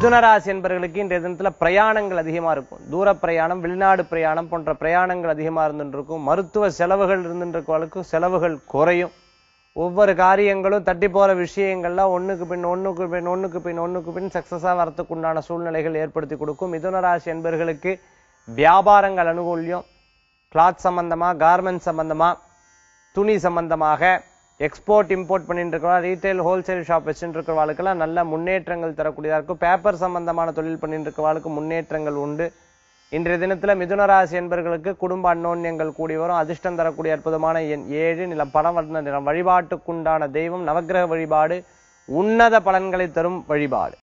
மிதுன ராசி என்பவர்களுக்கு இன்றைய தினத்துல பிரயாணங்கள் அதிகமா இருக்கும் தூர பிரயாணம் வெளிநாடு பிரயாணம் போன்ற பிரயாணங்கள் அதிகமா இருந்துட்டு இருக்கும் மருத்துவ செலவுகள் இருந்துட்டு இருக்கவளுக்கு செலவுகள் குறையும் ஒவ்வொரு காரியங்களும் தட்டி போற விஷயங்கள்லாம் ஒண்ணுக்கு பின் ஒண்ணுக்கு பின் ஒண்ணுக்கு பின் ஒண்ணுக்கு பின் சக்சஸா வரத்துக்கு உண்டான சூழ்நிலைகள் ஏற்படுத்தி கொடுக்கும் மிதுன ராசி என்பவர்களுக்கு வியாபாரங்கள் அனுகூல்யம் கிளாத் சம்பந்தமா கார்மெண்ட் சம்பந்தமா துணி சம்பந்தமாக எக்ஸ்போர்ட் இம்போர்ட் பண்ணிட்டு இருக்கிறவா ரீட்டைல் ஹோல்சேல் ஷாப் வச்சுட்டு இருக்கிறவாளுக்கெல்லாம் நல்ல முன்னேற்றங்கள் தரக்கூடியதா இருக்கும் பேப்பர் சம்பந்தமான தொழில் பண்ணிட்டு இருக்கிறவாளுக்கு முன்னேற்றங்கள் உண்டு இன்றைய தினத்துல மிதுன ராசி என்பவர்களுக்கு குடும்ப அன்னோன்யங்கள் கூடி வரும் அதிர்ஷ்டம் தரக்கூடிய அற்புதமான எண் ஏழு நிலம் பணம் வர்ண நிறம் வழிபாட்டுக்குண்டான தெய்வம் நவக்கிரக வழிபாடு உன்னத பலன்களை தரும் வழிபாடு